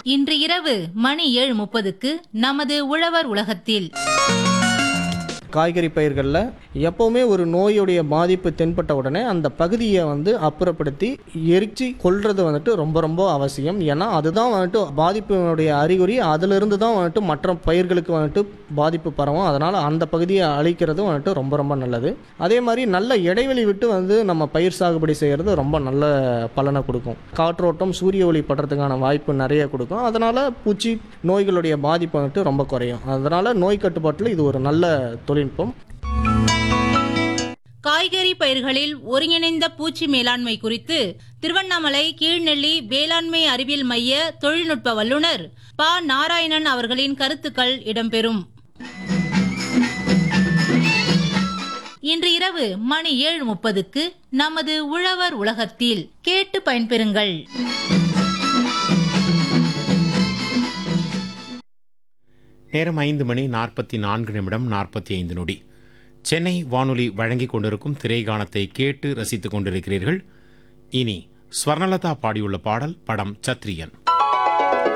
இன்று இரவு மணி ஏழு முப்பதுக்கு நமது உழவர் உலகத்தில் காய்கறி பயிர்களில் எப்போவுமே ஒரு நோயுடைய பாதிப்பு தென்பட்ட உடனே அந்த பகுதியை வந்து அப்புறப்படுத்தி எரிச்சு கொல்றது வந்துட்டு ரொம்ப ரொம்ப அவசியம் ஏன்னா அதுதான் வந்துட்டு பாதிப்பினுடைய அறிகுறி அதிலிருந்து தான் வந்துட்டு மற்ற பயிர்களுக்கு வந்துட்டு பாதிப்பு பரவும் அதனால் அந்த பகுதியை அழிக்கிறது வந்துட்டு ரொம்ப ரொம்ப நல்லது அதே மாதிரி நல்ல இடைவெளி விட்டு வந்து நம்ம பயிர் சாகுபடி செய்கிறது ரொம்ப நல்ல பலனை கொடுக்கும் காற்றோட்டம் சூரிய ஒளி படுறதுக்கான வாய்ப்பு நிறைய கொடுக்கும் அதனால் பூச்சி நோய்களுடைய பாதிப்பு வந்துட்டு ரொம்ப குறையும் அதனால் நோய் கட்டுப்பாட்டில் இது ஒரு நல்ல தொழில்நுட்பம் காய்கறி பயிர்களில் ஒருங்கிணைந்த பூச்சி மேலாண்மை குறித்து திருவண்ணாமலை கீழ்நெல்லி வேளாண்மை அறிவியல் மைய தொழில்நுட்ப வல்லுநர் ப நாராயணன் அவர்களின் கருத்துக்கள் இடம்பெறும் இன்று இரவு மணி ஏழு முப்பதுக்கு நமது உழவர் உலகத்தில் கேட்டு பயன்பெறுங்கள் நேரம் ஐந்து மணி நாற்பத்தி நான்கு நிமிடம் நாற்பத்தி ஐந்து நொடி சென்னை வானொலி வழங்கிக் கொண்டிருக்கும் திரைகாணத்தை கேட்டு ரசித்துக் கொண்டிருக்கிறீர்கள் இனி ஸ்வர்ணலதா பாடியுள்ள பாடல் படம் சத்ரியன்